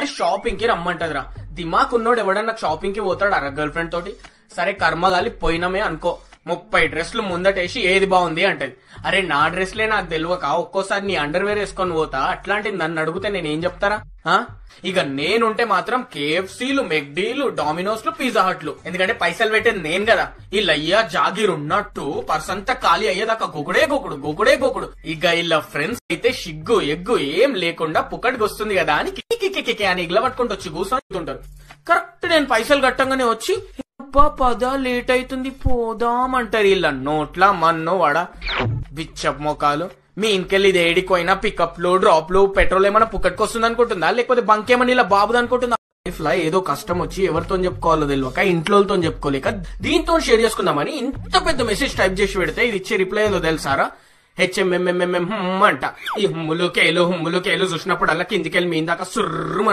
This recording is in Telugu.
అది షాపింగ్ కి రమ్మంటదిరా దిమాక్ ఉన్నోడు ఎవడన్నా షాపింగ్ కి పోతాడు అర గర్ల్ ఫ్రెండ్ తోటి సరే కర్మగాలి పోయినమే అనుకో ముప్పై డ్రెస్లు ముందటేసి ఏది బాగుంది అంటది అరే నా డ్రెస్లే నాకు తెలియక ఒక్కోసారి నీ అండర్ వేర్ వేసుకొని పోతా అట్లాంటిది నన్ను అడిగితే నేనేం చెప్తారా ఆ? ఇక నేనుంటే మాత్రం కేఎఫ్సీలు మెక్డీలు డామినోస్లు పిజ్జా హట్లు ఎందుకంటే పైసలు పెట్టేది నేను కదా ఈ లయ్యా జాగీర్ ఉన్నట్టు పర్సంతా ఖాళీ అయ్యేదాకా గొకుడే గొకుడు గొకుడే గొకుడు ఇక ఇలా ఫ్రెండ్స్ అయితే సిగ్గు ఎగ్గు ఏం లేకుండా పుక్కడికి వస్తుంది కదా అని కికి కికి కికి అని ఇగ్ల పట్టుకుంటూ వచ్చి కూర్చొని ఉంటారు కరెక్ట్ నేను పైసలు కట్టంగానే వచ్చి అబ్బా పద లేట్ అవుతుంది పోదామంటారు ఇలా నోట్ల మన్నో వడ బిచ్చప్ మొకాలు మీ ఇంకెళ్ళి ఇది ఏడిపోయినా పికప్ లో డ్రాప్ లో పెట్రోల్ ఏమైనా పుక్కటికి వస్తుంది అనుకుంటుందా లేకపోతే బంక్ ఏమైనా ఇలా బాబుది అనుకుంటుందా లైఫ్ లో ఏదో కష్టం వచ్చి ఎవరితో చెప్పుకోవాలో తెలియక ఇంట్లోతో చెప్పుకోలేక దీంతో షేర్ చేసుకుందామని ఇంత పెద్ద మెసేజ్ టైప్ చేసి పెడితే ఇది ఇచ్చే రిప్లై ఏదో తెలుసారా హెచ్ఎంఎంఎంఎంఎం అంట ఈ హుమ్ములు కేలు హుమ్ములు కేలు చూసినప్పుడు అలా కిందికెళ్ళి మీ దాకా సుర్రు